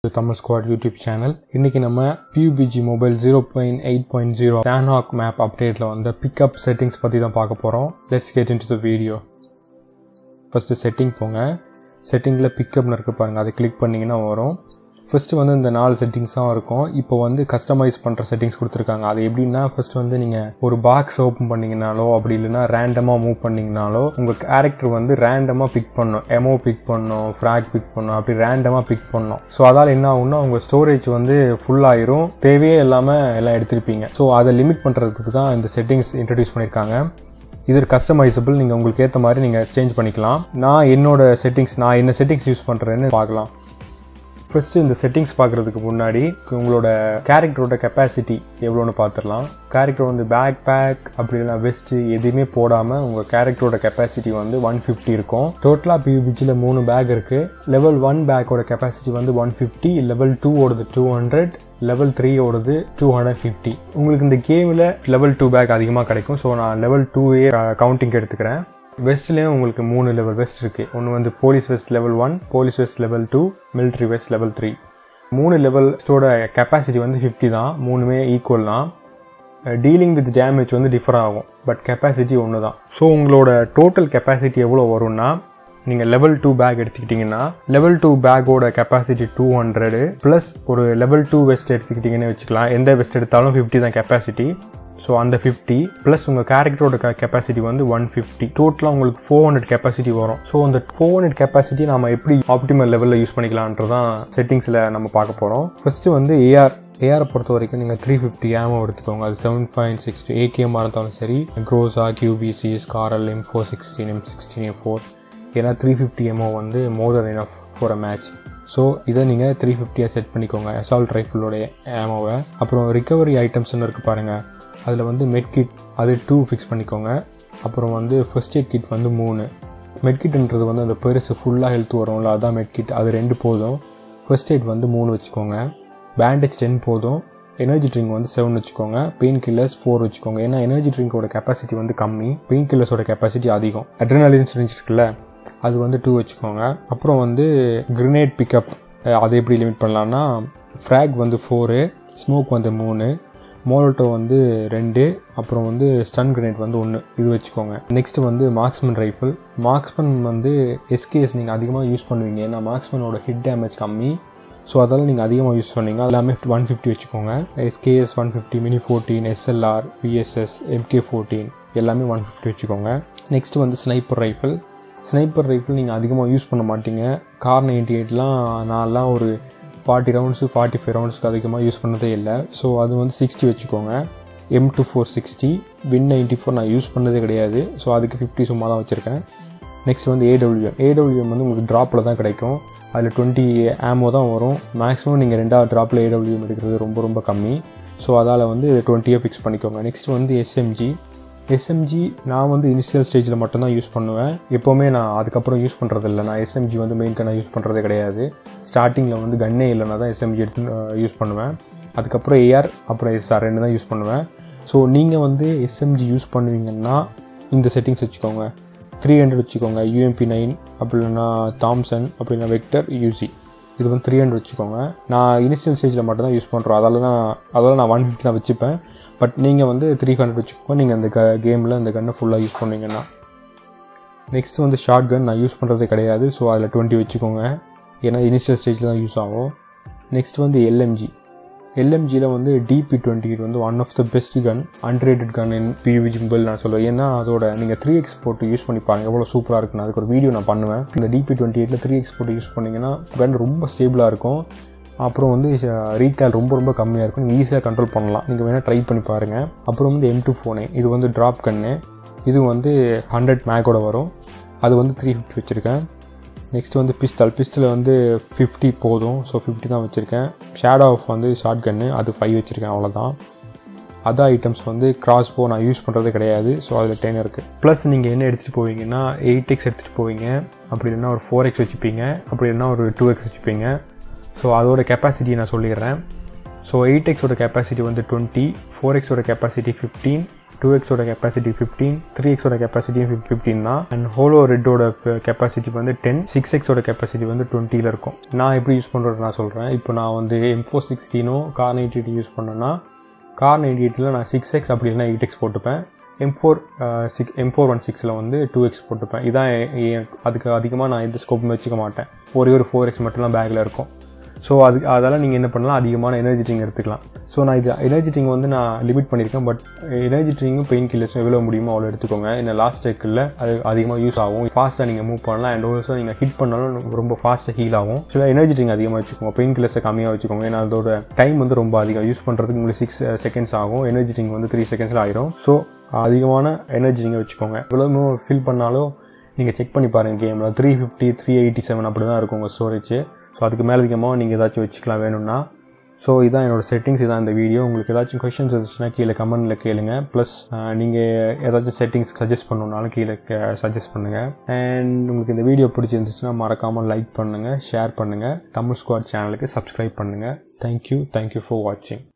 Tamil squad YouTube channel இன்னைக்கு நம்ம PUBG mobile zero point eight point zero Sanhok map அப்டேட்டில் வந்து பிக்கப் செட்டிங்ஸ் பற்றி தான் பார்க்க போகிறோம் let's get into the video first setting போங்க செட்டிங்கில் பிக்கப்னு இருக்கு பாருங்கள் அதை கிளிக் பண்ணிங்கன்னா வரும் ஃபஸ்ட்டு வந்து இந்த நாலு செட்டிங்ஸ் தான் இருக்கும் இப்போ வந்து கஸ்டமைஸ் பண்ணுற செட்டிங்ஸ் கொடுத்துருக்காங்க அது எப்படின்னா ஃபஸ்ட்டு வந்து நீங்கள் ஒரு பாக்ஸ் ஓப்பன் பண்ணிங்கனாலோ அப்படி இல்லைன்னா ரேண்டமாக மூவ் பண்ணிங்கனாலோ உங்கள் கேரக்டர் வந்து ரேண்டமாக பிக் பண்ணும் எமோ பிக் பண்ணும் ஃப்ராக் பிக் பண்ணும் அப்படி ரேண்டமாக பிக் பண்ணும் ஸோ அதால் என்ன ஆகும்னா உங்கள் ஸ்டோரேஜ் வந்து ஃபுல் ஆயிரும் தேவையே இல்லாமல் எல்லாம் எடுத்திருப்பீங்க ஸோ அதை லிமிட் பண்ணுறதுக்கு தான் இந்த செட்டிங்ஸ் இன்ட்ரடியூஸ் பண்ணியிருக்காங்க இது கஸ்டமைசபிள் நீங்கள் உங்களுக்கு ஏற்ற மாதிரி நீங்கள் சேஞ்ச் பண்ணிக்கலாம் நான் என்னோட செட்டிங்ஸ் நான் என்ன செட்டிங்ஸ் யூஸ் பண்ணுறேன்னு பார்க்கலாம் ஃபஸ்ட்டு இந்த செட்டிங்ஸ் பார்க்குறதுக்கு முன்னாடி உங்களோட கேரக்டரோட கெப்பாசிட்டி எவ்வளோன்னு பார்த்துடலாம் கேரக்டர் வந்து பேக் பேக் அப்படி இல்லைனா வெஸ்ட்டு எதுவுமே போடாமல் உங்கள் கேரக்டரோட கெப்பாசிட்டி வந்து ஒன் ஃபிஃப்டி இருக்கும் டோட்டலாக பியூபிஜியில் மூணு பேக் இருக்குது லெவல் ஒன் பேக்கோட கெப்பாசிட்டி வந்து ஒன் ஃபிஃப்டி லெவல் டூ ஓடுது டூ ஹண்ட்ரட் லெவல் த்ரீ ஓடுது டூ ஹண்ட்ரட் ஃபிஃப்டி உங்களுக்கு இந்த கேமில் லெவல் டூ பேக் அதிகமாக கிடைக்கும் ஸோ நான் லெவல் டூவே கவுண்டிங் எடுத்துக்கிறேன் வெஸ்ட்லேயும் உங்களுக்கு மூணு லெவல் வெஸ்ட் இருக்குது ஒன்று வந்து police vest level one police vest level two military vest level three மூணு லெவல்ஸோட கெப்பாசிட்டி வந்து ஃபிஃப்டி தான் மூணுமே ஈக்குவல் தான் டீலிங் வித் டேமேஜ் வந்து டிஃபர் ஆகும் பட் கெப்பாசிட்டி ஒன்று தான் ஸோ உங்களோட டோட்டல் கெப்பாசிட்டி எவ்வளோ வரும்னா நீங்கள் லெவல் டூ பேக் எடுத்துக்கிட்டிங்கன்னா லெவல் டூ பேக்கோட கெப்பாசிட்டி டூ ஹண்ட்ரடு ப்ளஸ் ஒரு லெவல் டூ வெஸ்ட் எடுத்துக்கிட்டிங்கன்னு வச்சுக்கலாம் எந்த வெஸ்ட் எடுத்தாலும் ஃபிஃப்டி தான் கெப்பாசிட்டி ஸோ அந்த ஃபிஃப்டி ப்ளஸ் உங்கள் கேரக்டரோட கெப்பாசிட்டி வந்து ஒன் ஃபிஃப்டி டோட்டலாக உங்களுக்கு ஃபோர் ஹண்ட்ரட் கெப்பாசிட்டி வரும் ஸோ அந்த ஃபோர் ஹண்ட்ரட் கெப்பாசிட்டி நம்ம எப்படி ஆப்டிமல் லெவலில் யூஸ் பண்ணிக்கலான்றதான் செட்டிங்ஸில் நம்ம பார்க்க போகிறோம் ஃபஸ்ட்டு வந்து ஏஆர் ஏஆரை பொறுத்த வரைக்கும் நீங்கள் த்ரீ ஃபிஃப்டி ஏமோ எடுத்துக்கோங்க அது செவன் பாயிண்ட் சிக்ஸ்டி ஏகேமாக இருந்தாலும் சரி Groza QBC SCAR L M four sixteen M sixteen M four ஏன்னா த்ரீ ஃபிஃப்டி எம்ஓ வந்து more then enough for a match so இதை நீங்கள் த்ரீ ஃபிஃப்டியாக செட் பண்ணிக்கோங்க அசால்ட் ரைஃபிளோடைய ஏமோவை அப்புறம் ரிகவரி ஐட்டம்ஸ்னு இருக்குது பாருங்கள் அதில் வந்து மெட் கிட் அது டூ ஃபிக்ஸ் பண்ணிக்கோங்க அப்புறம் வந்து ஃபர்ஸ்ட் எய்ட் கிட் வந்து மூணு மெட் கிட்ன்றது வந்து அந்த பெருசு ஃபுல்லாக ஹெல்த் வரும்ல அதான் மெட் கிட் அது ரெண்டு போதும் ஃபர்ஸ்ட் எய்ட் வந்து மூணு வச்சுக்கோங்க பேண்டேஜ் டென் போதும் எனர்ஜி ட்ரிங்க் வந்து செவன் வச்சுக்கோங்க பெயின் கில்லர்ஸ் ஃபோர் வச்சுக்கோங்க ஏன்னா எனர்ஜி ட்ரிங்கோட கெப்பாசிட்டி வந்து கம்மி பெயின் கில்லர்ஸோட கெப்பாசிட்டி அதிகம் அட்ரினாலின் சிரிஞ்ச் இருக்குல்ல அது வந்து டூ வச்சுக்கோங்க அப்புறம் வந்து கிரினேட் பிக்கப் அதை எப்படி லிமிட் பண்ணலான்னா ஃப்ராக் வந்து ஃபோரு ஸ்மோக் வந்து மூணு மோலோட்டோ வந்து ரெண்டு அப்புறம் வந்து ஸ்டன் கிரனேட் வந்து ஒன்று இது வச்சுக்கோங்க நெக்ஸ்ட் வந்து மார்க்ஸ்மேன் ரைஃபிள் மார்க்ஸ்மேன் வந்து எஸ்கேஎஸ் நீங்கள் அதிகமாக யூஸ் பண்ணுவீங்க ஏன்னா மார்க்ஸ்மேனோட ஹிட் டேமேஜ் கம்மி ஸோ அதெல்லாம் நீங்கள் அதிகமாக யூஸ் பண்ணீங்க எல்லாமே ஒன் ஃபிஃப்டி வச்சுக்கோங்க SKS one fifty mini fourteen SLR VSS MK fourteen எல்லாமே ஒன் ஃபிஃப்டி வச்சுக்கோங்க நெக்ஸ்ட் வந்து ஸ்னைப்பர் ரைஃபிள் ஸ்னைப்பர் ரைஃபிள் நீங்கள் அதிகமாக யூஸ் பண்ண மாட்டீங்க கார் நைன்டி எயிட்லாம் நான்லாம் ஒரு ஃபார்ட்டி ரவுண்ட்ஸு ஃபார்ட்டி ஃபைவ் ரவுண்ட்ஸ்க்கு அதிகமாக யூஸ் பண்ணதே இல்லை ஸோ அது வந்து சிக்ஸ்டி வச்சுக்கோங்க M two four sixty win ninety four நான் யூஸ் பண்ணதே கிடையாது ஸோ அதுக்கு ஃபிஃப்டி சும்மா தான் வச்சுருக்கேன் நெக்ஸ்ட் வந்து ஏடபிள்யூஎம் ஏடபிள்யூஎம் வந்து உங்களுக்கு ட்ராப்பில் தான் கிடைக்கும் அதில் டுவெண்ட்டி ஆமோ தான் வரும் மேக்ஸிமம் நீங்கள் ரெண்டாவது ட்ராப்பில் ஏடபிள்யூஎம் எடுக்கிறது ரொம்ப ரொம்ப கம்மி ஸோ அதால் வந்து டுவெண்ட்டியாக ஃபிக்ஸ் பண்ணிக்கோங்க நெக்ஸ்ட் வந்து எஸ்எம்ஜி எஸ்எம்ஜி நான் வந்து இனிஷியல் ஸ்டேஜில் மட்டும்தான் யூஸ் பண்ணுவேன் எப்போவுமே நான் அதுக்கப்புறம் யூஸ் பண்ணுறது இல்லை நான் எஸ்எம்ஜி வந்து மெயின் கன்னாக யூஸ் பண்ணுறதே கிடையாது ஸ்டார்டிங்கில் வந்து கன்னே இல்லைனா தான் எஸ்எம்ஜி எடுத்து யூஸ் பண்ணுவேன் அதுக்கப்புறம் ஏஆர் அப்புறம் எஸ்ஆர் ரெண்டு தான் யூஸ் பண்ணுவேன் ஸோ நீங்கள் வந்து எஸ்எம்ஜி யூஸ் பண்ணுவீங்கன்னா இந்த செட்டிங்ஸ் வச்சுக்கோங்க த்ரீ ஹண்ட்ரட் வச்சுக்கோங்க யூஎம்பி நைன் அப்படி இல்லைன்னா தாம்சன் அப்படின்னா வெக்டர் யூசி இது வந்து த்ரீ ஹண்ட்ரட் வச்சுக்கோங்க நான் இனிஷியல் ஸ்டேஜில் மட்டும் தான் யூஸ் பண்ணுறோம் அதால் தான் அதால் நான் ஒன் ஃபிஃப்டி தான் வச்சுப்பேன் பட் நீங்கள் வந்து த்ரீ ஹண்ட்ரட் வச்சுக்கோங்க நீங்கள் அந்த க கேமில் அந்த கன்னை ஃபுல்லாக யூஸ் பண்ணுவீங்கன்னா நெக்ஸ்ட் வந்து ஷார்ட் கன் நான் யூஸ் பண்ணுறதே கிடையாது ஸோ அதில் டுவெண்ட்டி வச்சுக்கோங்க ஏன்னா இனிஷியல் ஸ்டேஜில் தான் யூஸ் ஆகும் நெக்ஸ்ட் வந்து எல்எம்ஜி எல்எம்ஜியில் வந்து டிபி டுவெண்ட்டி எயிட் வந்து one of the best gun unrated gun in PUBG mobile நான் சொல்லுவேன் ஏன்னா அதோட நீங்கள் த்ரீ எக்ஸ் போட்டு யூஸ் பண்ணி பாருங்கள் எவ்வளோ சூப்பராக இருக்குன்னு அதுக்கு ஒரு வீடியோ நான் பண்ணுவேன் இந்த டிபி டுவெண்ட்டி எயிட்டில் த்ரீ எக்ஸ் போட்டு யூஸ் பண்ணிங்கன்னா கன் ரொம்ப ஸ்டேபிளாக இருக்கும் அப்புறம் வந்து ரீகால் ரொம்ப ரொம்ப கம்மியாக இருக்கும் நீங்கள் ஈஸியாக கண்ட்ரோல் பண்ணலாம் நீங்கள் வேணால் ட்ரை பண்ணி பாருங்கள் அப்புறம் வந்து எம் டூ ஃபோனு இது வந்து ட்ராப் கன்னு இது வந்து ஹண்ட்ரட் மேக்கோட வரும் அது வந்து த்ரீ ஃபிஃப்டி வச்சுருக்கேன் நெக்ஸ்ட் வந்து பிஸ்டல் பிஸ்டல் வந்து ஃபிஃப்டி போதும் ஸோ ஃபிஃப்டி தான் வச்சுருக்கேன் ஷேடோ ஆஃப் வந்து ஷார்ட் கன்னு அது ஃபைவ் வச்சுருக்கேன் அவ்வளோதான் அதர் ஐட்டம்ஸ் வந்து கிராஸ் போ நான் யூஸ் பண்ணுறது கிடையாது ஸோ அதில் டென் இருக்குது ப்ளஸ் நீங்கள் என்ன எடுத்துகிட்டு போவீங்கன்னா எயிட் எக்ஸ் எடுத்துகிட்டு போவீங்க அப்படி இல்லைன்னா ஒரு ஃபோர் எக்ஸ் வச்சுப்பீங்க அப்படி இல்லைன்னா ஒரு டூ எக்ஸ் வச்சுப்பீங்க ஸோ அதோட கெப்பாசிட்டியை நான் சொல்லிடுறேன் ஸோ எயிட் எக்ஸோட கெப்பாசிட்டி வந்து டுவெண்ட்டி ஃபோர் எக்ஸோட கெப்பாசிட்டி ஃபிஃப்டீன் டூ எக்ஸோட கெப்பாசிட்டி ஃபிஃப்டீன் த்ரீ எக்ஸோட கெப்பாசிட்டி ஃபிஃப்டீன் தான் அண்ட் ஹோலோ ரெட்டோட கெப்பாசிட்டி வந்து டென் சிக்ஸ் எக்ஸோட கெப்பாசிட்டி வந்து டுவெண்ட்டியில் இருக்கும் நான் எப்படி யூஸ் பண்ணுறது நான் சொல்கிறேன் இப்போ நான் வந்து எம் ஃபோர் சிக்ஸ்டீனும் கார் நைன்டி எயிட் யூஸ் பண்ணேன்னா கார் நைன்டி எயிட்டில் நான் சிக்ஸ் எக்ஸ் அப்படி இல்லைனா எயிட் எக்ஸ் போட்டுப்பேன் M four six M four one சிக்ஸில் வந்து டூ எக்ஸ் போட்டுப்பேன் இதான் அதுக்கு அதிகமாக நான் எந்த ஸ்கோப்பும் வச்சுக்க மாட்டேன் ஒரே ஒரு ஃபோர் எக்ஸ் மட்டும் தான் பேக்கில் இருக்கும் ஸோ அது அதெல்லாம் நீங்கள் என்ன பண்ணலாம் அதிகமான எனர்ஜி ட்ரிங்க் எடுத்துக்கலாம் ஸோ நான் இது எனர்ஜி ட்ரிங்க் வந்து நான் லிமிட் பண்ணியிருக்கேன் பட் எனர்ஜி ட்ரிங்கும் பெயின் கில்லர்ஸும் எவ்வளோ முடியுமோ அவ்வளோ எடுத்துக்கோங்க இந்த லாஸ்ட் டேக்கில் அது அதிகமாக யூஸ் ஆகும் ஃபாஸ்ட்டாக நீங்கள் மூவ் பண்ணலாம் அண்ட் ஆல்சோ நீங்கள் ஹிட் பண்ணாலும் ரொம்ப ஃபாஸ்ட்டாக ஹீல் ஆகும் ஸோ எனர்ஜி ட்ரிங்க் அதிகமாக வச்சுக்கோங்க பெயின் கில்லர்ஸை கம்மியாக வச்சுக்கோங்க ஏன்னா அதோட டைம் வந்து ரொம்ப அதிகம் யூஸ் பண்ணுறதுக்கு உங்களுக்கு சிக்ஸ் செகண்ட்ஸ் ஆகும் எனர்ஜி ட்ரிங்க் வந்து த்ரீ செகண்ட்ஸில் ஆயிரும் ஸோ அதிகமான எனர்ஜி ட்ரிங்கை வச்சுக்கோங்க எவ்வளோ ஃபில் பண்ணாலும் நீங்கள் செக் பண்ணி பாருங்கள் கேமில் three fifty three eighty seven அப்படி தான் இருக்கும் உங்கள் ஸ்டோரேஜ் ஸோ அதுக்கு மேலே அதிகமாக நீங்கள் ஏதாச்சும் வச்சுக்கலாம் வேணும்னா ஸோ இதான் என்னோடய செட்டிங்ஸ் இதான் இந்த வீடியோ உங்களுக்கு ஏதாச்சும் கொஷின்ஸ் இருந்துச்சுன்னா கீழே கமெண்ட்டில் கேளுங்க ப்ளஸ் நீங்கள் ஏதாச்சும் செட்டிங்ஸ் சஜஸ்ட் பண்ணணுன்னாலும் கீழே சஜஸ்ட் பண்ணுங்கள் அண்ட் உங்களுக்கு இந்த வீடியோ பிடிச்சிருந்துச்சுன்னா மறக்காமல் லைக் பண்ணுங்கள் ஷேர் பண்ணுங்கள் தமிழ் ஸ்குவாட் சேனலுக்கு சப்ஸ்கிரைப் பண்ணுங்கள் தேங்க்யூ தேங்க்யூ ஃபார் வாட்சிங்